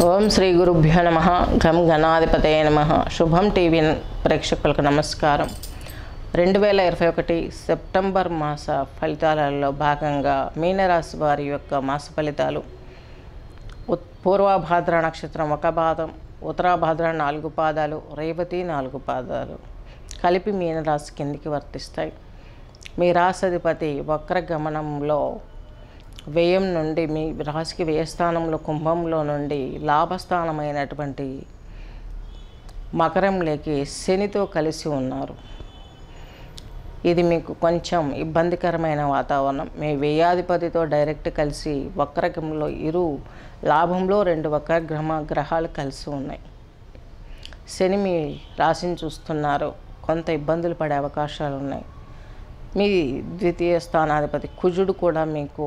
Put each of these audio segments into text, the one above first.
ఓం శ్రీ గురుభ్యో నమ గం గణాధిపతయ నమ శుభం టీవీ ప్రేక్షకులకు నమస్కారం రెండు వేల ఇరవై ఒకటి సెప్టెంబర్ మాస ఫలితాలలో భాగంగా మీనరాశి వారి యొక్క మాస ఫలితాలు ఉత్- పూర్వభాద్ర నక్షత్రం ఒక పాదం ఉత్తరాభాద్ర నాలుగు పాదాలు రేవతి నాలుగు పాదాలు కలిపి మీనరాశి కిందికి వర్తిస్తాయి మీ రాశిధిపతి వక్ర గమనంలో వ్యయం నుండి మీ రాశికి వ్యయస్థానంలో కుంభంలో నుండి లాభస్థానమైనటువంటి మకరంలోకి శనితో కలిసి ఉన్నారు ఇది మీకు కొంచెం ఇబ్బందికరమైన వాతావరణం మీ వ్యయాధిపతితో డైరెక్ట్ కలిసి వక్రగంలో ఇరు లాభంలో రెండు వక్రగ్రహ గ్రహాలు కలిసి ఉన్నాయి శని మీ రాశిని చూస్తున్నారు కొంత ఇబ్బందులు పడే అవకాశాలు ఉన్నాయి మీ ద్వితీయ స్థానాధిపతి కుజుడు కూడా మీకు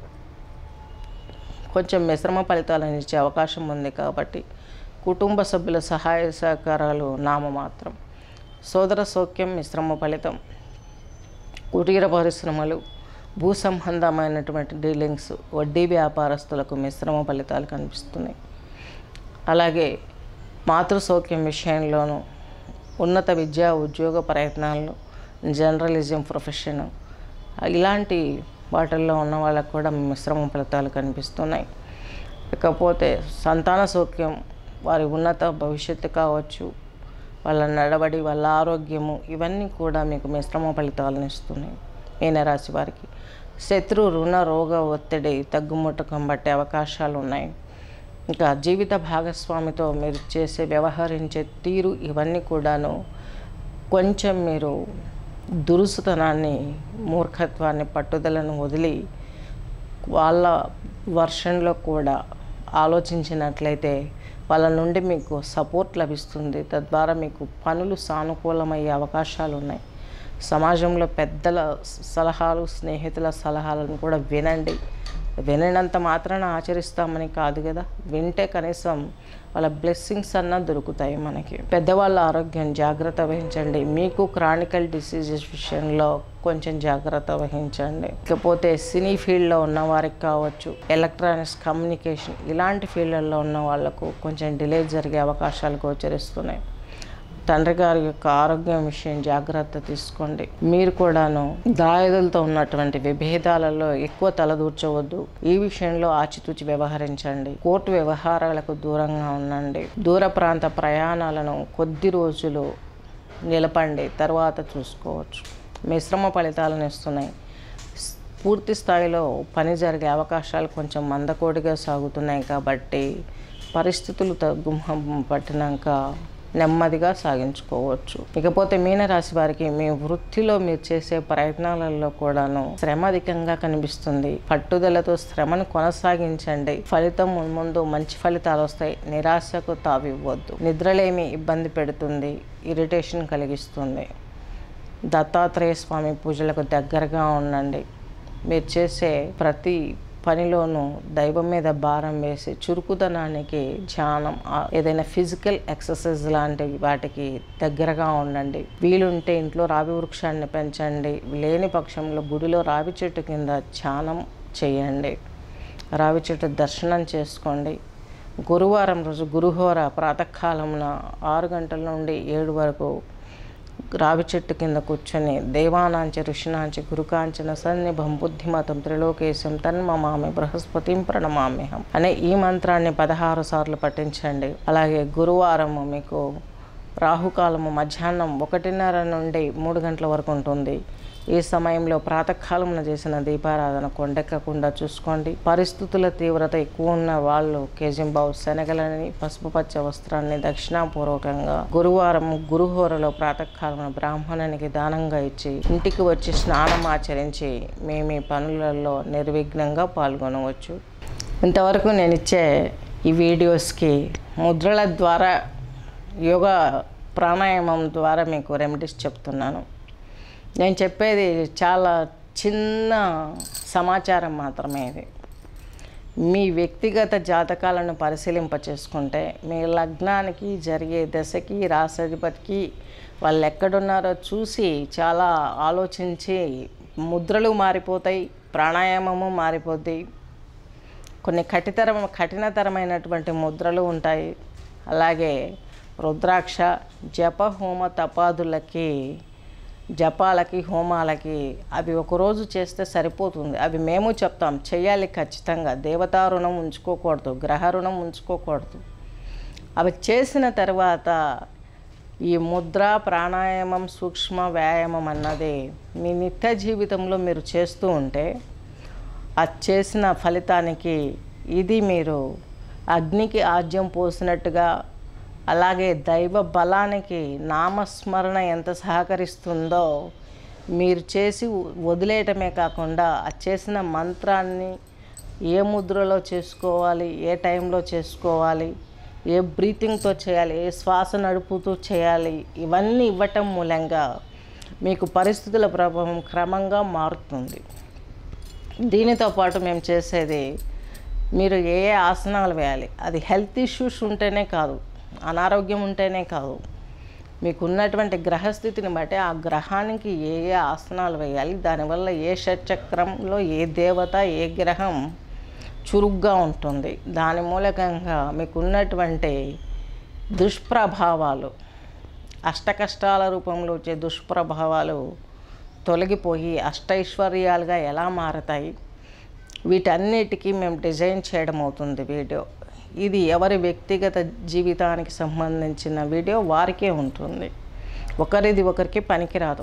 కొంచెం మిశ్రమ ఫలితాలను ఇచ్చే అవకాశం ఉంది కాబట్టి కుటుంబ సభ్యుల సహాయ సహకారాలు నామమాత్రం సోదర సౌఖ్యం మిశ్రమ ఫలితం కుటీర పరిశ్రమలు భూ సంబంధమైనటువంటి డీలింగ్స్ వడ్డీ వ్యాపారస్తులకు మిశ్రమ ఫలితాలు కనిపిస్తున్నాయి అలాగే మాతృ సౌఖ్యం విషయంలోనూ ఉన్నత విద్యా ఉద్యోగ ప్రయత్నాలు జర్నలిజం ప్రొఫెషన్ ఇలాంటి వాటిల్లో ఉన్న వాళ్ళకు కూడా మిశ్రమ ఫలితాలు కనిపిస్తున్నాయి ఇకపోతే సంతాన సౌఖ్యం వారి ఉన్నత భవిష్యత్తు కావచ్చు వాళ్ళ నడవడి వాళ్ళ ఆరోగ్యము ఇవన్నీ కూడా మీకు మిశ్రమ ఫలితాలను ఇస్తున్నాయి మీనరాశి వారికి శత్రు రుణ రోగ ఒత్తిడి తగ్గుముట్టకం బట్టే అవకాశాలు ఉన్నాయి ఇంకా జీవిత భాగస్వామితో మీరు చేసే వ్యవహరించే తీరు ఇవన్నీ కూడాను కొంచెం మీరు దురుసుతనాన్ని మూర్ఖత్వాన్ని పట్టుదలను వదిలి వాళ్ళ వర్షన్లో కూడా ఆలోచించినట్లయితే వాళ్ళ నుండి మీకు సపోర్ట్ లభిస్తుంది తద్వారా మీకు పనులు సానుకూలమయ్యే అవకాశాలు ఉన్నాయి సమాజంలో పెద్దల సలహాలు స్నేహితుల సలహాలను కూడా వినండి విననంత మాత్రాన ఆచరిస్తామని కాదు కదా వింటే కనీసం వాళ్ళ బ్లెస్సింగ్స్ అన్నా దొరుకుతాయి మనకి పెద్దవాళ్ళ ఆరోగ్యం జాగ్రత్త వహించండి మీకు క్రానికల్ డిసీజెస్ విషయంలో కొంచెం జాగ్రత్త వహించండి ఇకపోతే సినీ ఫీల్డ్లో ఉన్న వారికి కావచ్చు ఎలక్ట్రానిక్స్ కమ్యూనికేషన్ ఇలాంటి ఫీల్డ్లలో ఉన్న వాళ్ళకు కొంచెం డిలే జరిగే అవకాశాలు గోచరిస్తున్నాయి తండ్రి గారి యొక్క ఆరోగ్యం విషయం జాగ్రత్త తీసుకోండి మీరు కూడాను దాయదులతో ఉన్నటువంటి విభేదాలలో ఎక్కువ తలదూర్చవద్దు ఈ విషయంలో ఆచితూచి వ్యవహరించండి కోర్టు వ్యవహారాలకు దూరంగా ఉండండి దూర ప్రాంత ప్రయాణాలను కొద్ది రోజులు నిలపండి తర్వాత చూసుకోవచ్చు మిశ్రమ ఫలితాలను ఇస్తున్నాయి స్- పూర్తి స్థాయిలో పని జరిగే అవకాశాలు కొంచెం మందకోడిగా సాగుతున్నాయి కాబట్టి పరిస్థితులు తగ్గుముఖం పట్టినాక నెమ్మదిగా సాగించుకోవచ్చు ఇకపోతే మీనరాశి వారికి మీ వృత్తిలో మీరు చేసే ప్రయత్నాలలో కూడాను శ్రమ అధికంగా కనిపిస్తుంది పట్టుదలతో శ్రమను కొనసాగించండి ఫలితం ముందు మంచి ఫలితాలు వస్తాయి నిరాశకు తావివ్వద్దు నిద్రలేమి ఇబ్బంది పెడుతుంది ఇరిటేషన్ కలిగిస్తుంది దత్తాత్రేయ స్వామి పూజలకు దగ్గరగా ఉండండి మీరు చేసే ప్రతి పనిలోనూ దైవం మీద భారం వేసి చురుకుదనానికి ధ్యానం ఆ ఏదైనా ఫిజికల్ ఎక్సర్సైజ్ లాంటి వాటికి దగ్గరగా ఉండండి వీలుంటే ఇంట్లో రావి వృక్షాన్ని పెంచండి లేని పక్షంలో గుడిలో రావి చెట్టు కింద ధ్యానం చేయండి రావి చెట్టు దర్శనం చేసుకోండి గురువారం రోజు గురుహోర ప్రాతకాలమున ఆరు గంటల నుండి ఏడు వరకు రావి చెట్టు కింద కూర్చొని దేవానాంచ ఋషినాంచ గురుకాంచన సన్నిభం బుద్ధిమతం త్రిలోకేశం తన్మమామి బృహస్పతిం ప్రణమామ్యహం అనే ఈ మంత్రాన్ని పదహారు సార్లు పఠించండి అలాగే గురువారము మీకు రాహుకాలము మధ్యాహ్నం ఒకటిన్నర నుండి మూడు గంటల వరకు ఉంటుంది ఈ సమయంలో ప్రాతకాలమున చేసిన దీపారాధన కొండెక్కకుండా చూసుకోండి పరిస్థితుల తీవ్రత ఎక్కువ ఉన్న వాళ్ళు కేజింబావు శనగలని పసుపు పచ్చ వస్త్రాన్ని దక్షిణాపూర్వకంగా గురువారం గురుహోరలో ప్రాతకాలమున బ్రాహ్మణునికి దానంగా ఇచ్చి ఇంటికి వచ్చి స్నానం ఆచరించి మీ మీ పనులలో నిర్విఘ్నంగా పాల్గొనవచ్చు ఇంతవరకు నేను ఇచ్చే ఈ వీడియోస్కి ముద్రల ద్వారా యోగా ప్రాణాయామం ద్వారా మీకు రెమెడీస్ చెప్తున్నాను నేను చెప్పేది చాలా చిన్న సమాచారం మాత్రమే ఇది మీ వ్యక్తిగత జాతకాలను పరిశీలింప చేసుకుంటే మీ లగ్నానికి జరిగే దశకి రాసాధిపతికి వాళ్ళు ఎక్కడున్నారో చూసి చాలా ఆలోచించి ముద్రలు మారిపోతాయి ప్రాణాయామము మారిపోద్ది కొన్ని కఠితరం కఠినతరమైనటువంటి ముద్రలు ఉంటాయి అలాగే రుద్రాక్ష జప హోమ తపాదులకి జపాలకి హోమాలకి అవి ఒకరోజు చేస్తే సరిపోతుంది అవి మేము చెప్తాం చేయాలి ఖచ్చితంగా దేవతా రుణం ఉంచుకోకూడదు గ్రహ రుణం ఉంచుకోకూడదు అవి చేసిన తర్వాత ఈ ముద్ర ప్రాణాయామం సూక్ష్మ వ్యాయామం అన్నది మీ నిత్య జీవితంలో మీరు చేస్తూ ఉంటే అది చేసిన ఫలితానికి ఇది మీరు అగ్నికి ఆజ్యం పోసినట్టుగా అలాగే దైవ బలానికి నామస్మరణ ఎంత సహకరిస్తుందో మీరు చేసి వదిలేయటమే కాకుండా ఆ చేసిన మంత్రాన్ని ఏ ముద్రలో చేసుకోవాలి ఏ టైంలో చేసుకోవాలి ఏ బ్రీతింగ్తో చేయాలి ఏ శ్వాస నడుపుతూ చేయాలి ఇవన్నీ ఇవ్వటం మూలంగా మీకు పరిస్థితుల ప్రభావం క్రమంగా మారుతుంది దీనితో పాటు మేము చేసేది మీరు ఏ ఏ ఆసనాలు వేయాలి అది హెల్త్ ఇష్యూస్ ఉంటేనే కాదు అనారోగ్యం ఉంటేనే కాదు మీకు ఉన్నటువంటి గ్రహస్థితిని బట్టి ఆ గ్రహానికి ఏ ఏ ఆసనాలు వేయాలి దానివల్ల ఏ షట్చక్రంలో ఏ దేవత ఏ గ్రహం చురుగ్గా ఉంటుంది దాని మూలకంగా మీకు ఉన్నటువంటి దుష్ప్రభావాలు అష్టకష్టాల రూపంలో వచ్చే దుష్ప్రభావాలు తొలగిపోయి అష్టైశ్వర్యాలుగా ఎలా మారతాయి వీటన్నిటికీ మేము డిజైన్ చేయడం అవుతుంది వీడియో ఇది ఎవరి వ్యక్తిగత జీవితానికి సంబంధించిన వీడియో వారికే ఉంటుంది ఒకరిది ఒకరికి పనికిరాదు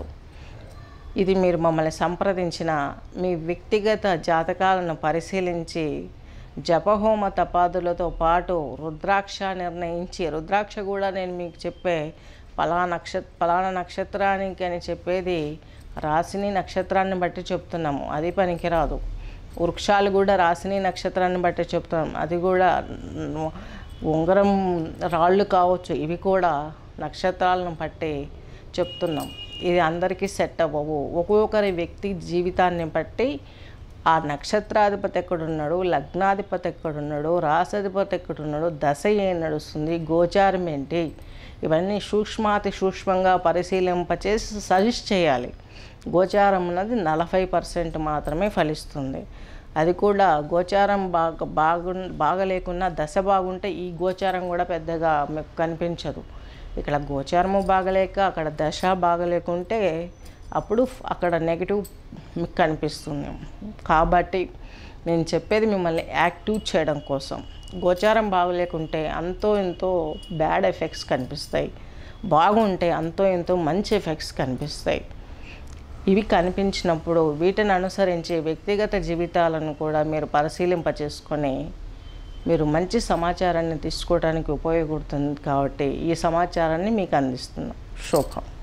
ఇది మీరు మమ్మల్ని సంప్రదించిన మీ వ్యక్తిగత జాతకాలను పరిశీలించి జపహోమ తపాదులతో పాటు రుద్రాక్ష నిర్ణయించి రుద్రాక్ష కూడా నేను మీకు చెప్పే పలా నక్ష పలానా నక్షత్రానికి అని చెప్పేది రాశిని నక్షత్రాన్ని బట్టి చెప్తున్నాము అది పనికిరాదు వృక్షాలు కూడా రాశిని నక్షత్రాన్ని బట్టి చెప్తున్నాం అది కూడా ఉంగరం రాళ్ళు కావచ్చు ఇవి కూడా నక్షత్రాలను బట్టి చెప్తున్నాం ఇది అందరికీ సెట్ అవ్వవు ఒక్కొక్కరి వ్యక్తి జీవితాన్ని బట్టి ఆ నక్షత్రాధిపతి ఎక్కడున్నాడు లగ్నాధిపతి ఎక్కడున్నాడు రాసాధిపతి ఎక్కడున్నాడు దశ ఏం నడుస్తుంది గోచారం ఏంటి ఇవన్నీ సూక్ష్మాతి సూక్ష్మంగా పరిశీలింపచేసి సజెస్ట్ చేయాలి గోచారం అన్నది నలభై పర్సెంట్ మాత్రమే ఫలిస్తుంది అది కూడా గోచారం బాగా బాగు బాగలేకున్నా దశ బాగుంటే ఈ గోచారం కూడా పెద్దగా మీకు కనిపించదు ఇక్కడ గోచారము బాగలేక అక్కడ దశ బాగలేకుంటే అప్పుడు అక్కడ నెగిటివ్ మీకు కనిపిస్తుంది కాబట్టి నేను చెప్పేది మిమ్మల్ని యాక్టివ్ చేయడం కోసం గోచారం బాగలేకుంటే అంతో ఎంతో బ్యాడ్ ఎఫెక్ట్స్ కనిపిస్తాయి బాగుంటే అంతో ఎంతో మంచి ఎఫెక్ట్స్ కనిపిస్తాయి ఇవి కనిపించినప్పుడు వీటిని అనుసరించి వ్యక్తిగత జీవితాలను కూడా మీరు పరిశీలింపచేసుకొని మీరు మంచి సమాచారాన్ని తీసుకోవడానికి ఉపయోగపడుతుంది కాబట్టి ఈ సమాచారాన్ని మీకు అందిస్తున్నాం శుభం